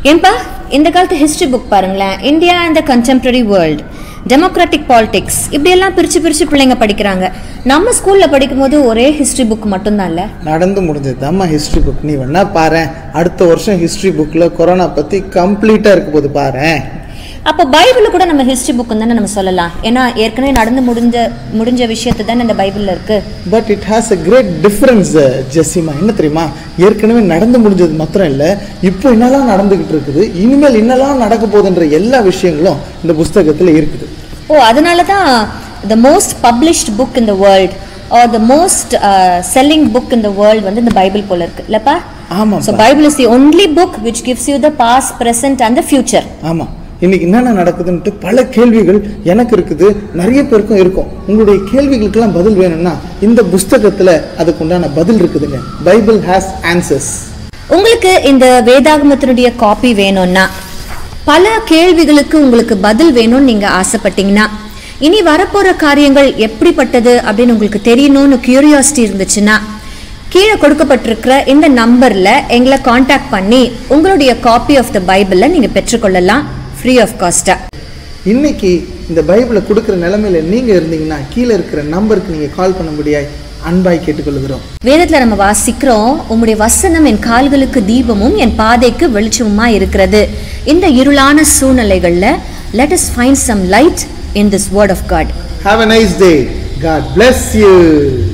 ஏன்பா இந்த காலத்து ஹிஸ்டரி புக் பாருங்களேன் India and the contemporary world democratic politics இப்படியெல்லாம் பிரிச்சு பிரிச்சு பிள்ளைங்க படிக்கிறாங்க நம்ம ஸ்கூல்ல படிக்கும்போது ஒரே ஹிஸ்டரி புக் மட்டும்தான்ல நடந்து முடிஞ்சது தாம்மா ஹிஸ்ட்ரி புக் நீ வேணா பாரேன் அடுத்த வருஷம் ஹிஸ்ட்ரி புக்கில் கொரோனா பற்றி கம்ப்ளீட்டாக இருக்க போது பாரேன் அப்போ பைபிள் கூட நம்ம ஹிஸ்டரி புக் தானே நம்ம சொல்லலாம் ஏன்னா ஏற்கனவே நடந்து முடிஞ்ச முடிஞ்ச விஷயத்தை தானே இந்த பைபிள்ல இருக்கு but it has a great difference Jesima என்ன தெரியுமா ஏற்கனவே நடந்து முடிஞ்சது மாத்திரம் இல்லை இப்போ என்னெல்லாம் நடந்துகிட்டு இருக்குது இனிமேல் என்னெல்லாம் நடக்க போகுதுன்ற எல்லா விஷயங்களும் இந்த புஸ்தகத்தில் இருக்குது ஓ அதனால தான் the most published book in the world or the most selling book in the world வந்து இந்த பைபிள் போல இருக்கு இல்லப்பா ஆமாம் so Bible is the only book which gives you the past present and the future ஆமாம் இன்னைக்கு என்னென்ன நடக்குதுன்ட்டு பல கேள்விகள் எனக்கு இருக்குது நிறைய பேருக்கும் இருக்கும் உங்களுடைய கேள்விகளுக்கெல்லாம் பதில் வேணும்னா இந்த புஸ்தகத்தில் அதுக்குண்டான பதில் இருக்குதுங்க பைபிள் ஹேஸ் ஆன்சர்ஸ் உங்களுக்கு இந்த வேதாகமத்தினுடைய காப்பி வேணும்னா பல கேள்விகளுக்கு உங்களுக்கு பதில் வேணும்னு நீங்க ஆசைப்பட்டீங்கன்னா இனி வரப்போற காரியங்கள் எப்படிப்பட்டது அப்படின்னு உங்களுக்கு தெரியணும்னு கியூரியாசிட்டி இருந்துச்சுன்னா கீழே கொடுக்கப்பட்டிருக்கிற இந்த நம்பர்ல எங்களை காண்டாக்ட் பண்ணி உங்களுடைய காப்பி ஆஃப் த பைபிளை நீங்க பெற்றுக்கொள்ளலாம் ஃப்ரீ ஆஃப் காஸ்டா இன்னைக்கு இந்த பைபிளை கொடுக்குற நிலைமையில நீங்க இருந்தீங்கன்னா கீழே இருக்கிற நம்பருக்கு நீங்க கால் பண்ண முடியாது அன்பாய் கேட்டுக்கொள்கிறோம் வேதத்துல நம்ம வாசிக்கிறோம் உம்முடைய வசனம் என் கால்களுக்கு தீபமும் என் பாதைக்கு வெளிச்சமுமா இருக்கிறது இந்த இருளான சூழ்நிலைகள்ல let us find some light in this word of god Have a nice day. God bless you.